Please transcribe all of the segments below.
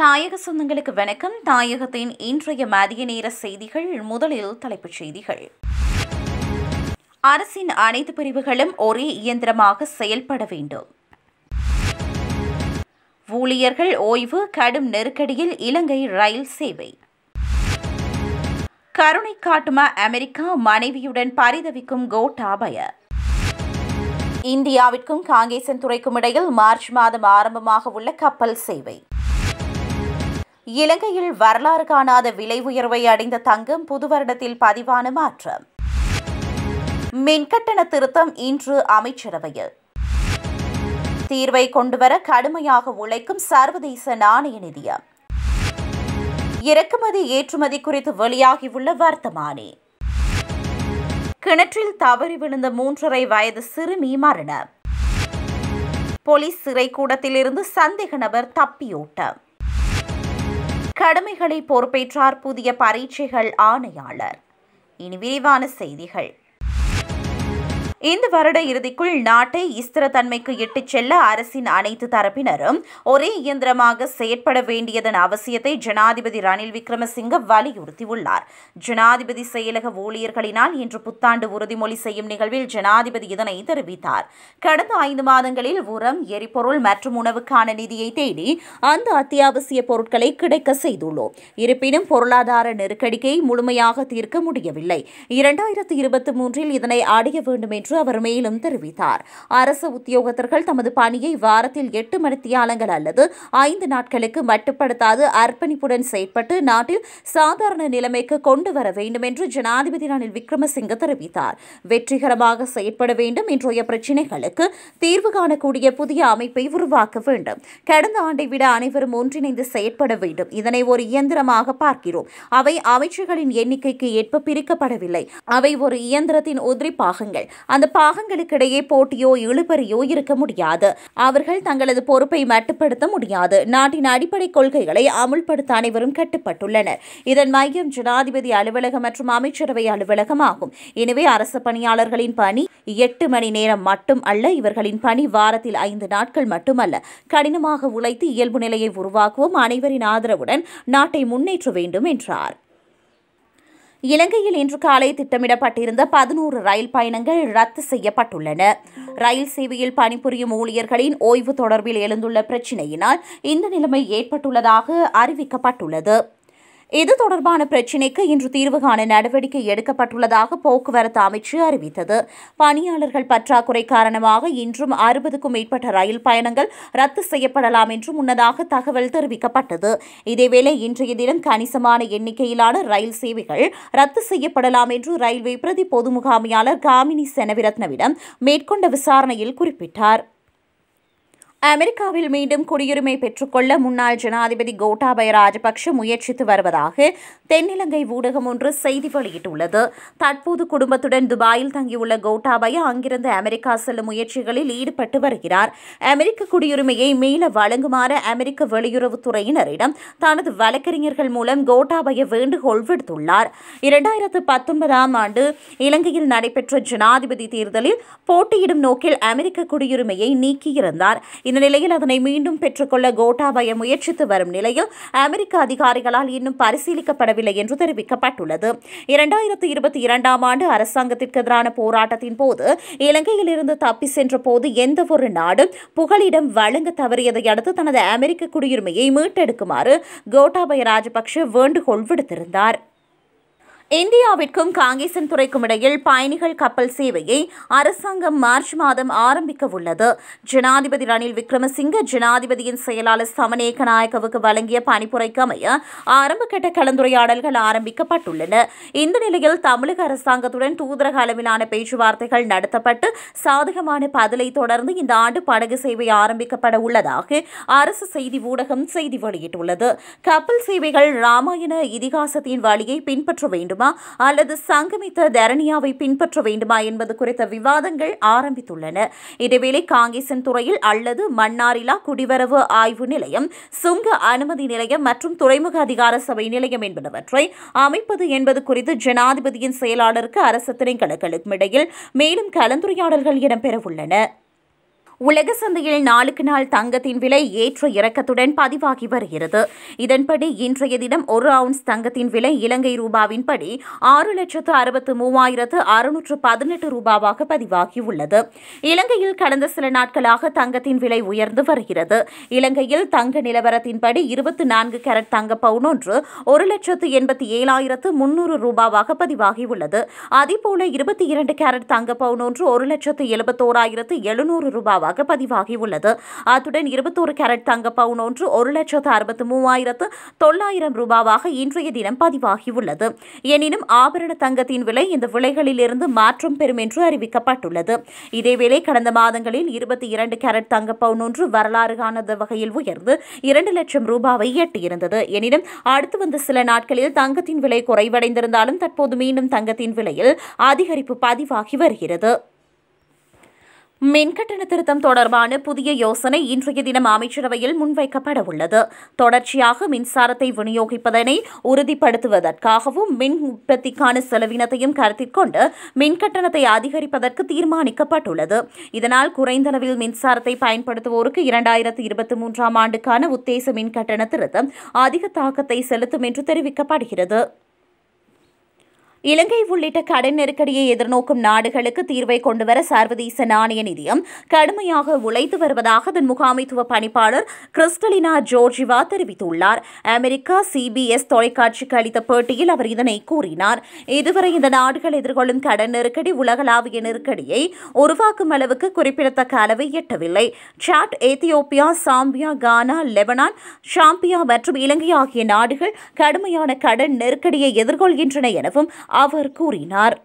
தாயக சொந்தங்களுக்கு வணக்கம் தாயகத்தின் இன்றைய மதிய நேர செய்திகள் முதலில் தலைப்புச் செய்திகள் அரசின் அனைத்து பிரிவுகளும் ஒரே இயந்திரமாக செயல்பட வேண்டும் ஊழியர்கள் ஓய்வு கடும் நெருக்கடியில் இலங்கை ரயில் சேவை கருணை காட்டுமா அமெரிக்கா மனைவியுடன் பரிதவிக்கும் கோட்டாபய இந்தியாவிற்கும் காங்கேசன் துறைக்கும் இடையில் மார்ச் மாதம் ஆரம்பமாக உள்ள கப்பல் சேவை இலங்கையில் வரலாறு காணாத விலை உயர்வை அடைந்த தங்கம் புது வருடத்தில் பதிவான மாற்றம் மின்கட்டண திருத்தம் இன்று அமைச்சரவையில் தீர்வை கொண்டுவர கடுமையாக உழைக்கும் சர்வதேச நாணய நிதியம் இறக்குமதி ஏற்றுமதி குறித்து வெளியாகியுள்ள வர்த்தமானி கிணற்றில் தவறி விழுந்த மூன்றரை வயது சிறுமி மரணம் போலீஸ் சிறைக்கூடத்திலிருந்து சந்தேக நபர் தப்பியோட்டம் கடமைகளை பொறுப்பேற்றார் புதிய பரீட்சைகள் ஆணையாளர் இனி விரிவான செய்திகள் இந்த வருட இறுதிக்குள் நாட்டை ஸ்திரத்தன்மைக்கு இட்டுச் செல்ல அரசின் அனைத்து தரப்பினரும் ஒரே இயந்திரமாக செயற்பட வேண்டியதன் அவசியத்தை ஜனாதிபதி ரணில் விக்ரமசிங்க வலியுறுத்தியுள்ளார் ஜனாதிபதி செயலக ஊழியர்களினால் இன்று புத்தாண்டு உறுதிமொழி செய்யும் நிகழ்வில் ஜனாதிபதி இதனை தெரிவித்தார் கடந்த ஐந்து மாதங்களில் உரம் எரிபொருள் மற்றும் உணவுக்கான நிதியை தேடி அந்த அத்தியாவசிய பொருட்களை கிடைக்க செய்துள்ளோம் இருப்பினும் பொருளாதார நெருக்கடியை முழுமையாக தீர்க்க முடியவில்லை இரண்டாயிரத்து இருபத்தி மூன்றில் இதனை அடைய வேண்டும் என்று அவர் மேலும் தெரிவித்தார் அரசு உத்தியோகத்தர்கள் தமது பணியை வாரத்தில் எட்டு மணித்தியாலங்கள் அல்லது ஐந்து நாட்களுக்கு மட்டுப்படுத்தாது அர்ப்பணிப்புடன் செயற்பட்டு நாட்டில் சாதாரண நிலைமைக்கு கொண்டு வர வேண்டும் என்று ஜனாதிபதி ரணில் விக்ரமசிங்க தெரிவித்தார் வெற்றிகரமாக செயற்பட வேண்டும் இன்றைய பிரச்சினைகளுக்கு தீர்வு காணக்கூடிய புதிய அமைப்பை உருவாக்க வேண்டும் கடந்த ஆண்டை விட அனைவரும் ஒன்றிணைந்து செயற்பட வேண்டும் இதனை ஒரு இயந்திரமாக பார்க்கிறோம் அவை அமைச்சர்களின் எண்ணிக்கைக்கு ஏற்ப பிரிக்கப்படவில்லை அவை ஒரு இயந்திரத்தின் உதிரி பாகங்கள் அந்த பாகங்களுக்கிடையே போட்டியோ இழுபறியோ இருக்க முடியாது அவர்கள் தங்களது பொறுப்பை மட்டுப்படுத்த முடியாது நாட்டின் அடிப்படை கொள்கைகளை அமுல்படுத்த அனைவரும் கட்டுப்பட்டுள்ளனர் இதன் மையம் ஜனாதிபதி அலுவலகம் மற்றும் அமைச்சரவை அலுவலகம் ஆகும் எனவே அரசு பணியாளர்களின் பணி எட்டு மணி நேரம் மட்டும் அல்ல இவர்களின் பணி வாரத்தில் ஐந்து நாட்கள் மட்டுமல்ல கடினமாக உழைத்து இயல்பு நிலையை உருவாக்குவோம் அனைவரின் ஆதரவுடன் நாட்டை முன்னேற்ற வேண்டும் என்றார் இலங்கையில் இன்று காலை திட்டமிடப்பட்டிருந்த பதினோரு ரயில் பயணங்கள் ரத்து செய்யப்பட்டுள்ளன ரயில் சேவையில் பணிபுரியும் ஊழியர்களின் ஓய்வு தொடர்பில் எழுந்துள்ள பிரச்சினையினால் இந்த நிலைமை ஏற்பட்டுள்ளதாக அறிவிக்கப்பட்டுள்ளது இது தொடர்பான பிரச்சினைக்கு இன்று தீர்வு காண நடவடிக்கை எடுக்கப்பட்டுள்ளதாக போக்குவரத்து அமைச்சு அறிவித்தது பணியாளர்கள் பற்றாக்குறை காரணமாக இன்றும் அறுபதுக்கும் மேற்பட்ட ரயில் பயணங்கள் ரத்து செய்யப்படலாம் என்று முன்னதாக தகவல் தெரிவிக்கப்பட்டது இதேவேளை இன்றைய தினம் கணிசமான எண்ணிக்கையிலான ரயில் சேவைகள் ரத்து செய்யப்படலாம் என்று ரயில்வே பிரதி பொது முகாமையாளர் காமினி செனவிரத்னவிடம் மேற்கொண்ட விசாரணையில் குறிப்பிட்டார் அமெரிக்காவில் மீண்டும் குடியுரிமை பெற்றுக்கொள்ள முன்னாள் ஜனாதிபதி கோட்டாபய ராஜபக்ஷ முயற்சித்து வருவதாக தென்னிலங்கை ஊடகம் ஒன்று செய்தி வெளியிட்டுள்ளது தற்போது குடும்பத்துடன் துபாயில் தங்கியுள்ள கோட்டாபய அங்கிருந்து அமெரிக்கா செல்லும் முயற்சிகளில் ஈடுபட்டு வருகிறார் அமெரிக்க குடியுரிமையை மீள வழங்குமாறு அமெரிக்க வெளியுறவுத்துறையினரிடம் தனது வழக்கறிஞர்கள் மூலம் கோட்டாபய வேண்டுகோள் விடுத்துள்ளார் இரண்டாயிரத்து பத்தொன்பதாம் ஆண்டு இலங்கையில் நடைபெற்ற ஜனாதிபதி தேர்தலில் போட்டியிடும் நோக்கில் அமெரிக்க குடியுரிமையை நீக்கியிருந்தார் இந்த நிலையில் அதனை மீண்டும் பெற்றுக்கொள்ள கோட்டாபய முயற்சித்து வரும் நிலையில் அமெரிக்க அதிகாரிகளால் இன்னும் பரிசீலிக்கப்படவில்லை என்று தெரிவிக்கப்பட்டுள்ளது இரண்டாயிரத்து இருபத்தி இரண்டாம் ஆண்டு அரசாங்கத்திற்கு எதிரான போராட்டத்தின் போது இலங்கையில் இருந்து தப்பி சென்ற போது எந்த ஒரு நாடும் புகலிடம் வழங்க தவறியதை அடுத்து தனது அமெரிக்க குடியுரிமையை மீட்டெடுக்குமாறு கோட்டாபய ராஜபக்ஷ வேண்டுகோள் விடுத்திருந்தார் இந்தியாவிற்கும் காங்கேசன் துறைக்கும் இடையில் பயணிகள் கப்பல் சேவையை அரசாங்கம் மார்ச் மாதம் ஆரம்பிக்க உள்ளது ஜனாதிபதி ரணில் விக்ரமசிங்க ஜனாதிபதியின் செயலாளர் சமநேக நாயக்கவுக்கு வழங்கிய பணிப்புரைக்கு அமைய ஆரம்பகட்ட கலந்துரையாடல்கள் ஆரம்பிக்கப்பட்டுள்ளன இந்த நிலையில் தமிழக அரசாங்கத்துடன் தூதரக அளவிலான பேச்சுவார்த்தைகள் நடத்தப்பட்டு சாதகமான பதிலை தொடர்ந்து இந்த ஆண்டு படகு சேவை ஆரம்பிக்கப்பட உள்ளதாக அரசு செய்தி ஊடகம் செய்தி வெளியிட்டுள்ளது கப்பல் சேவைகள் ராமாயண இதிகாசத்தின் வழியை பின்பற்ற வேண்டும் வேண்டுமா அல்லது சங்கமித்த தரணியாவை பின்பற்ற வேண்டுமா என்பது குறித்த விவாதங்கள் ஆரம்பித்துள்ளன இதேவேளை காங்கேசன் துறையில் அல்லது மன்னாரிலா குடிவரவு ஆய்வு நிலையம் சுங்க அனுமதி நிலையம் மற்றும் துறைமுக அதிகார சபை நிலையம் என்பனவற்றை அமைப்பது என்பது குறித்து ஜனாதிபதியின் செயலாளருக்கு அரசு திணைக்களங்களுக்கும் இடையில் மேலும் கலந்துரையாடல்கள் இடம்பெறவுள்ளன உலக சந்தையில் நாளுக்கு நாள் தங்கத்தின் விலை ஏற்ற இறக்கத்துடன் பதிவாகி வருகிறது இதன்படி இன்றைய தினம் ஒரு அவுன்ஸ் தங்கத்தின் விலை இலங்கை ரூபாவின்படி ஆறு லட்சத்து அறுபத்து மூவாயிரத்து அறுநூற்று பதினெட்டு ரூபாவாக பதிவாகியுள்ளது இலங்கையில் கடந்த சில நாட்களாக தங்கத்தின் விலை உயர்ந்து வருகிறது இலங்கையில் தங்க நிலவரத்தின்படி இருபத்தி நான்கு கேரட் தங்க பவுன் ஒன்று ஒரு லட்சத்து எண்பத்தி ஏழாயிரத்து முன்னூறு ரூபாவாக பதிவாகியுள்ளது அதேபோல இருபத்தி இரண்டு கேரட் தங்க பவுன் ஒன்று ஒரு லட்சத்து எழுபத்தோராயிரத்து எழுநூறு ரூபாவாக பதிவாகியுள்ளது அத்துடன் இருபத்தோரு கேரட் தங்க பவுன் ஒன்று ஒரு லட்சத்து அறுபத்து மூவாயிரத்து தொள்ளாயிரம் ரூபாவாக இன்றைய தினம் பதிவாகியுள்ளது எனினும் ஆபரண தங்கத்தின் விலை இந்த விலைகளிலிருந்து மாற்றம் பெறும் என்று அறிவிக்கப்பட்டுள்ளது இதேவேளை கடந்த மாதங்களில் இருபத்தி இரண்டு கேரட் தங்க பவுன் ஒன்று வரலாறு காணாத வகையில் உயர்ந்து இரண்டு லட்சம் ரூபாவை எட்டியிருந்தது எனினும் அடுத்து வந்த சில நாட்களில் தங்கத்தின் விலை குறைவடைந்திருந்தாலும் தற்போது மீண்டும் தங்கத்தின் விலையில் அதிகரிப்பு பதிவாகி வருகிறது மின்கட்டண திருத்தம் தொடர்பான புதிய யோசனை இன்றைய தினம் அமைச்சரவையில் முன்வைக்கப்பட உள்ளது தொடர்ச்சியாக மின்சாரத்தை விநியோகிப்பதனை உறுதிப்படுத்துவதற்காகவும் மின் உற்பத்திக்கான செலவினத்தையும் கருத்தில் கொண்டு மின்கட்டணத்தை அதிகரிப்பதற்கு தீர்மானிக்கப்பட்டுள்ளது இதனால் குறைந்த அளவில் மின்சாரத்தை பயன்படுத்துவோருக்கு இரண்டாயிரத்து இருபத்தி மூன்றாம் ஆண்டுக்கான உத்தேச மின்கட்டண திருத்தம் அதிக தாக்கத்தை செலுத்தும் என்று தெரிவிக்கப்படுகிறது இலங்கை உள்ளிட்ட கடன் நெருக்கடியை எதிர்நோக்கும் நாடுகளுக்கு தீர்வை கொண்டுவர சர்வதேச நாணய நிதியம் கடுமையாக உழைத்து வருவதாக அதன் முகாமைத்துவ பணிப்பாளர் கிறிஸ்டலினா ஜோர்ஜிவா தெரிவித்துள்ளார் அமெரிக்கா சிபிஎஸ் தொலைக்காட்சிக்கு அளித்த பேட்டியில் அவர் இதனை கூறினார் இதுவரை இந்த நாடுகள் எதிர்கொள்ளும் கடன் நெருக்கடி உலகளாவிய நெருக்கடியை உருவாக்கும் அளவுக்கு குறிப்பிடத்தக்க அளவை எட்டவில்லை Chad Ethiopia Zambia Ghana Lebanon Zambia மற்றும் இலங்கை ஆகிய நாடுகள் கடுமையான கடன் நெருக்கடியை எதிர்கொள்கின்றன எனவும் அவர் கூறினார்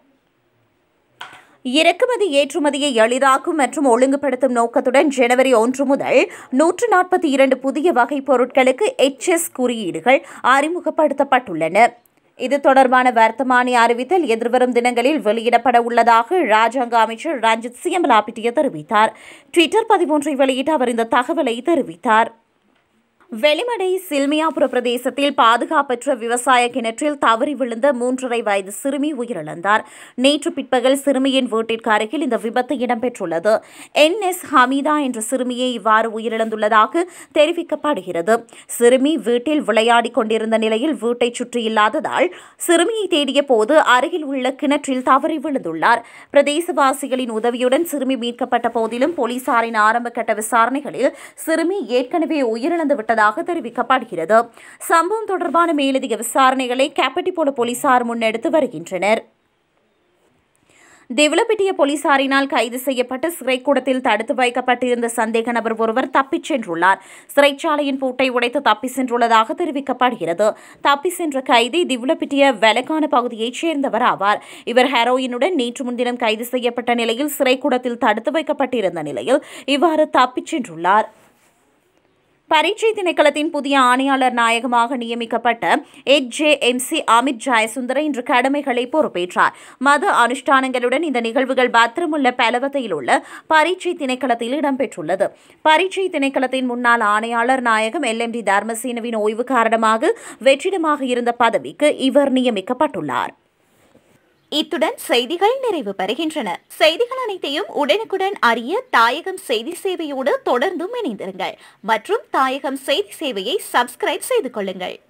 இறக்குமதி ஏற்றுமதியை எளிதாக்கும் மற்றும் ஒழுங்குபடுத்தும் நோக்கத்துடன் ஜனவரி ஒன்று முதல் நூற்று நாற்பத்தி இரண்டு புதிய வகை பொருட்களுக்கு எச்எஸ் குறியீடுகள் அறிமுகப்படுத்தப்பட்டுள்ளன இது தொடர்பான வர்த்தமானி அறிவித்தல் எதிர்வரும் தினங்களில் வெளியிடப்பட உள்ளதாக ராஜாங்க அமைச்சர் ரஞ்சித் சியம்பலாபிட்டிய தெரிவித்தார் ட்விட்டர் பதிவொன்றை வெளியிட்டு அவர் இந்த தகவலை தெரிவித்தார் வெளிமடை சில்மியாபுர பிரதேசத்தில் பாதுகாப்பற்ற விவசாய கிணற்றில் தவறி விழுந்த மூன்றரை வயது சிறுமி உயிரிழந்தார் நேற்று பிற்பகல் சிறுமியின் வீட்டிற்கு அருகில் இந்த விபத்து இடம்பெற்றுள்ளது என் எஸ் ஹமீதா என்ற சிறுமியை இவ்வாறு உயிரிழந்துள்ளதாக தெரிவிக்கப்படுகிறது சிறுமி வீட்டில் விளையாடிக் கொண்டிருந்த நிலையில் வீட்டைச் சுற்றி இல்லாததால் சிறுமியை தேடிய போது அருகில் உள்ள கிணற்றில் தவறி விழுந்துள்ளார் பிரதேசவாசிகளின் உதவியுடன் சிறுமி மீட்கப்பட்ட போதிலும் போலீசாரின் ஆரம்ப கட்ட விசாரணைகளில் சிறுமி ஏற்கனவே உயிரிழந்து விட்டதாக தெரிவிக்கப்படுகிறது சம்பவம் தொடர்பான மேலதிக விசாரணைகளை கேப்பட்டிபோல போலீசார் முன்னெடுத்து வருகின்றனர் திவிலப்பிட்டிய போலீசாரினால் கைது செய்யப்பட்டு சிறைக்கூடத்தில் தடுத்து வைக்கப்பட்டிருந்த சந்தேக நபர் ஒருவர் தப்பிச் சென்றுள்ளார் சிறைச்சாலையின் பூட்டை உடைத்து தப்பி சென்றுள்ளதாக தெரிவிக்கப்படுகிறது தப்பி சென்ற கைதி திவிலப்பிட்டிய வெலக்கான பகுதியைச் சேர்ந்தவர் ஆவார் இவர் ஹெரோயினுடன் நேற்று முன்தினம் கைது செய்யப்பட்ட நிலையில் சிறைக்கூடத்தில் தடுத்து வைக்கப்பட்டிருந்த நிலையில் இவ்வாறு தப்பிச் சென்றுள்ளார் பரீட்சை திணைக்களத்தின் புதிய ஆணையாளர் நாயகமாக நியமிக்கப்பட்ட H J M C Amith Jayasundara இன்று கடமைகளை பொறுப்பேற்றார் மத அனுஷ்டானங்களுடன் இந்த நிகழ்வுகள் பத்திரமுள்ள பலவத்தையில் உள்ள பரீட்சை திணைக்களத்தில் இடம்பெற்றுள்ளது பரீட்சை திணைக்களத்தின் முன்னாள் ஆணையாளர் நாயகம் எல் எம் டி தர்மசேனவின் ஓய்வு காரணமாக வெற்றிடமாக இருந்த பதவிக்கு இவர் நியமிக்கப்பட்டுள்ளார் இத்துடன் செய்திகள் நிறைவு பெறுகின்றன செய்திகள் அனைத்தையும் உடனுக்குடன் அறிய தாயகம் செய்தி சேவையோடு தொடர்ந்தும் இணைந்திருங்கள் மற்றும் தாயகம் செய்தி சேவையை சப்ஸ்கிரைப் செய்து கொள்ளுங்கள்